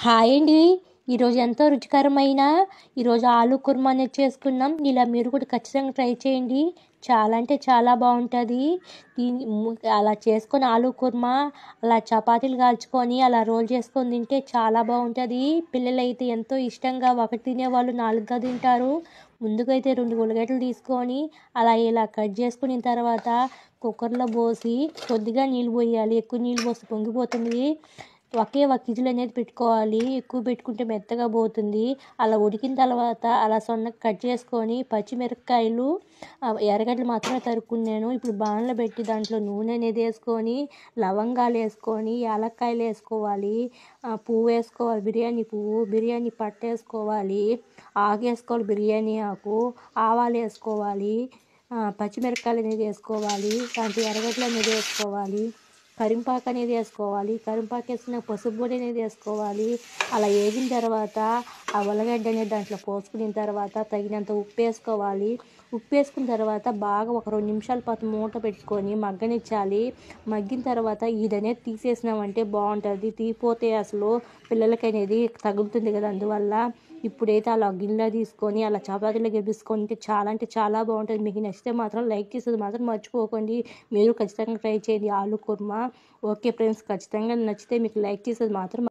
hi అండి ఈరోజు ఎంతో రుచికరమైన ఈరోజు ఆలు కుర్మా అనేది చేసుకున్నాం ఇలా మీరు కూడా ఖచ్చితంగా ట్రై చేయండి చాలా అంటే చాలా బాగుంటుంది దీని ము- అలా చేసుకొని ఆలు కుర్మా అలా చపాతీలు కాల్చుకొని అలా రోల్ చేసుకొని తింటే చాలా బాగుంటుంది పిల్లలు అయితే ఎంతో ఇష్టంగా ఒకటి తినేవాళ్ళు నాలుగుగా తింటారు ముందుకైతే రెండు ఉల్లిగడ్డలు తీసుకొని అలా ఇలా కట్ చేసుకున్న తర్వాత కుక్కర్లో పోసి కొద్దిగా నీళ్ళు పోయాలి ఎక్కువ నీళ్ళు పోసి పొంగిపోతుంది ఒకే ఒక కిజిల్ అనేది పెట్టుకోవాలి ఎక్కువ పెట్టుకుంటే మెత్తగా పోతుంది అలా ఉడికిన తర్వాత అలా సన్నగా కట్ చేసుకొని పచ్చిమిరపకాయలు ఆ, ఎర్రగడ్డలు మాత్రమే తరుక్కున్నాను ఇప్పుడు బాణలో పెట్టి దాంట్లో నూనె అనేది వేసుకొని లవంగాలు వేసుకొని యాలక్కాయలు వేసుకోవాలి ఆ, పువ్వు వేసుకోవాలి బిర్యానీ పువ్వు బిర్యానీ పట్టు వేసుకోవాలి ఆకు వేసుకోవాలి బిర్యానీ ఆకు ఆవాలు వేసుకోవాలి ఆ, పచ్చిమిరపకాయలు అనేది వేసుకోవాలి దాంట్లో ఎర్రగడ్డలు అనేది వేసుకోవాలి కరింపాకు అనేది వేసుకోవాలి కరింపాకు వేసుకున్న పసుపు పొడి అనేది వేసుకోవాలి అలా వేగిన తర్వాత ఆ ఉల్లగడ్డ అనేది దాంట్లో పోసుకున్న తర్వాత తగినంత ఉప్పు వేసుకోవాలి ఉప్పు వేసుకున్న తర్వాత బాగా ఒక రెండు నిమిషాల పాటు మూట పెట్టుకొని మగ్గనిచ్చాలి మగ్గిన తర్వాత ఇది అనేది తీసేసినామంటే బాగుంటుంది తీపోతే అసలు పిల్లలకి అనేది తగులుతుంది కదా అందువల్ల ఇప్పుడైతే అలా గిన్నెలో తీసుకొని అలా చపాతీలో గెలిపించుకొని తింటే చాలా అంటే చాలా బాగుంటుంది మీకు నచ్చితే మాత్రం లైక్ చేసేది మాత్రం మర్చిపోకండి మీరు ఖచ్చితంగా ట్రై చేయండి ఆలు కుర్మా ఓకే ఫ్రెండ్స్ ఖచ్చితంగా నచ్చితే మీకు లైక్ చేసేది మాత్రం